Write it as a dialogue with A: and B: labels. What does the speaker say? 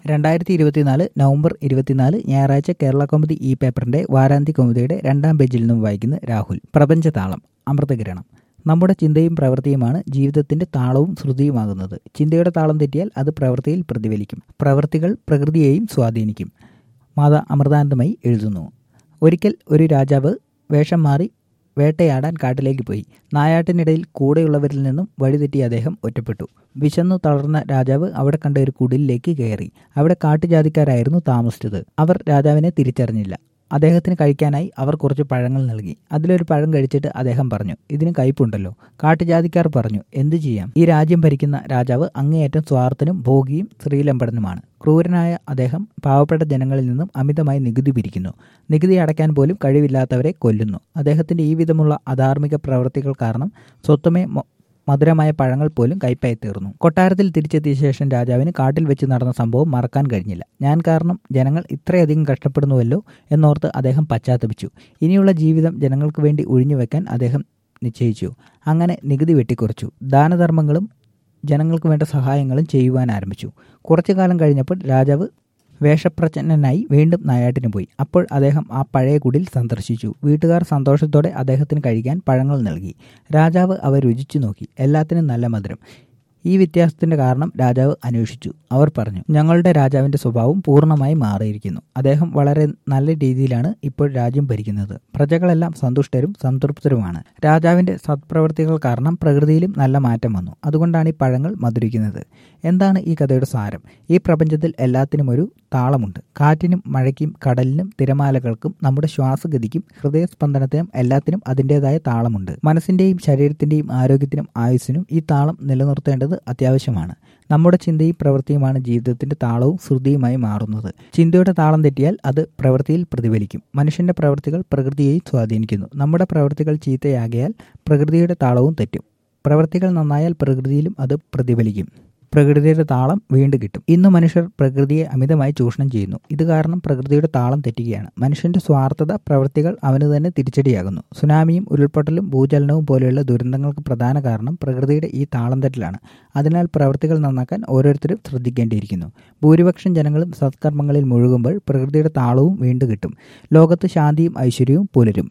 A: രണ്ടായിരത്തി ഇരുപത്തിനാല് നവംബർ ഇരുപത്തിനാല് ഞായറാഴ്ച കേരള കൗമുദി ഈ പേപ്പറിന്റെ വാരാന്ത്യ കൗമുദിയുടെ രണ്ടാം പേജിൽ നിന്നും വായിക്കുന്ന രാഹുൽ പ്രപഞ്ചതാളം അമൃതകിരണം നമ്മുടെ ചിന്തയും പ്രവൃത്തിയുമാണ് ജീവിതത്തിന്റെ താളവും ശ്രുതിയുമാകുന്നത് ചിന്തയുടെ താളം തെറ്റിയാൽ അത് പ്രവൃത്തിയിൽ പ്രതിഫലിക്കും പ്രവൃത്തികൾ പ്രകൃതിയെയും സ്വാധീനിക്കും മാതാ അമൃതാനന്ദമായി എഴുതുന്നു ഒരിക്കൽ ഒരു രാജാവ് വേഷം മാറി വേട്ടയാടാൻ കാട്ടിലേക്ക് പോയി നായാട്ടിനിടയിൽ കൂടെയുള്ളവരിൽ നിന്നും വഴിതെറ്റി അദ്ദേഹം ഒറ്റപ്പെട്ടു വിശന്നു തളർന്ന രാജാവ് അവിടെ കണ്ട ഒരു കുടിലിലേക്ക് കയറി അവിടെ കാട്ടുജാതിക്കാരായിരുന്നു താമസിച്ചത് അവർ രാജാവിനെ തിരിച്ചറിഞ്ഞില്ല അദ്ദേഹത്തിന് കഴിക്കാനായി അവർ കുറച്ച് പഴങ്ങൾ നൽകി അതിലൊരു പഴം കഴിച്ചിട്ട് അദ്ദേഹം പറഞ്ഞു ഇതിന് കയ്പുണ്ടല്ലോ കാട്ടുജാതിക്കാർ പറഞ്ഞു എന്തു ചെയ്യാം ഈ രാജ്യം ഭരിക്കുന്ന രാജാവ് അങ്ങേയറ്റം സ്വാർത്ഥനും ഭോഗിയും ശ്രീലമ്പടനുമാണ് ക്രൂരനായ അദ്ദേഹം പാവപ്പെട്ട ജനങ്ങളിൽ നിന്നും അമിതമായി നികുതി പിരിക്കുന്നു നികുതി അടയ്ക്കാൻ പോലും കഴിവില്ലാത്തവരെ കൊല്ലുന്നു അദ്ദേഹത്തിന്റെ ഈ വിധമുള്ള അധാർമിക പ്രവൃത്തികൾ കാരണം സ്വത്തമേ മധുരമായ പഴങ്ങൾ പോലും കൈപ്പായി തീർന്നു കൊട്ടാരത്തിൽ തിരിച്ചെത്തിയ ശേഷം രാജാവിന് കാട്ടിൽ വെച്ച് നടന്ന സംഭവം മറക്കാൻ കഴിഞ്ഞില്ല ഞാൻ കാരണം ജനങ്ങൾ ഇത്രയധികം കഷ്ടപ്പെടുന്നുവല്ലോ എന്നോർത്ത് അദ്ദേഹം പശ്ചാത്തപിച്ചു ഇനിയുള്ള ജീവിതം ജനങ്ങൾക്ക് വേണ്ടി ഒഴിഞ്ഞുവെക്കാൻ അദ്ദേഹം നിശ്ചയിച്ചു അങ്ങനെ നികുതി വെട്ടിക്കുറച്ചു ദാനധർമ്മങ്ങളും ജനങ്ങൾക്ക് വേണ്ട സഹായങ്ങളും ചെയ്യുവാൻ ആരംഭിച്ചു കുറച്ചു കാലം കഴിഞ്ഞപ്പോൾ രാജാവ് വേഷപ്രച്ഛന്നനായി വീണ്ടും നായാട്ടിന് പോയി അപ്പോൾ അദ്ദേഹം ആ പഴയ കുടിൽ സന്ദർശിച്ചു വീട്ടുകാർ സന്തോഷത്തോടെ അദ്ദേഹത്തിന് കഴിക്കാൻ പഴങ്ങൾ നൽകി രാജാവ് അവ രുചിച്ചു നോക്കി എല്ലാത്തിനും നല്ല മധുരം ഈ വ്യത്യാസത്തിന്റെ കാരണം രാജാവ് അന്വേഷിച്ചു അവർ പറഞ്ഞു ഞങ്ങളുടെ രാജാവിന്റെ സ്വഭാവം പൂർണ്ണമായി മാറിയിരിക്കുന്നു അദ്ദേഹം വളരെ നല്ല രീതിയിലാണ് ഇപ്പോൾ രാജ്യം ഭരിക്കുന്നത് പ്രജകളെല്ലാം സന്തുഷ്ടരും സംതൃപ്തരുമാണ് രാജാവിന്റെ സത്പ്രവൃത്തികൾ കാരണം പ്രകൃതിയിലും നല്ല മാറ്റം വന്നു അതുകൊണ്ടാണ് ഈ പഴങ്ങൾ മധുരിക്കുന്നത് എന്താണ് ഈ കഥയുടെ സാരം ഈ പ്രപഞ്ചത്തിൽ എല്ലാത്തിനും ഒരു താളമുണ്ട് കാറ്റിനും മഴയ്ക്കും കടലിനും തിരമാലകൾക്കും നമ്മുടെ ശ്വാസഗതിക്കും ഹൃദയസ്പന്ദനത്തിനും എല്ലാത്തിനും അതിൻ്റെതായ താളമുണ്ട് മനസ്സിന്റെയും ശരീരത്തിന്റെയും ആരോഗ്യത്തിനും ആയുസ്സിനും ഈ താളം നിലനിർത്തേണ്ടത് അത്യാവശ്യമാണ് നമ്മുടെ ചിന്തയും പ്രവൃത്തിയുമാണ് ജീവിതത്തിന്റെ താളവും ശ്രുതിയുമായി മാറുന്നത് ചിന്തയുടെ താളം തെറ്റിയാൽ അത് പ്രവൃത്തിയിൽ പ്രതിഫലിക്കും മനുഷ്യന്റെ പ്രവൃത്തികൾ പ്രകൃതിയെയും സ്വാധീനിക്കുന്നു നമ്മുടെ പ്രവൃത്തികൾ ചീത്തയാകിയാൽ പ്രകൃതിയുടെ താളവും തെറ്റും പ്രവൃത്തികൾ നന്നായാൽ പ്രകൃതിയിലും അത് പ്രതിഫലിക്കും പ്രകൃതിയുടെ താളം വീണ്ടും കിട്ടും ഇന്ന് മനുഷ്യർ പ്രകൃതിയെ അമിതമായി ചൂഷണം ചെയ്യുന്നു ഇത് കാരണം പ്രകൃതിയുടെ താളം തെറ്റുകയാണ് മനുഷ്യന്റെ സ്വാർത്ഥത പ്രവൃത്തികൾ അവന് തന്നെ തിരിച്ചടിയാകുന്നു സുനാമിയും ഉരുൾപൊട്ടലും ഭൂചലനവും പോലെയുള്ള ദുരന്തങ്ങൾക്ക് പ്രധാന കാരണം പ്രകൃതിയുടെ ഈ താളം തെറ്റലാണ് അതിനാൽ പ്രവൃത്തികൾ നന്നാക്കാൻ ഓരോരുത്തരും ശ്രദ്ധിക്കേണ്ടിയിരിക്കുന്നു ഭൂരിപക്ഷം ജനങ്ങളും സത്കർമ്മങ്ങളിൽ മുഴുകുമ്പോൾ പ്രകൃതിയുടെ താളവും വീണ്ടും കിട്ടും ലോകത്ത് ശാന്തിയും ഐശ്വര്യവും പുലരും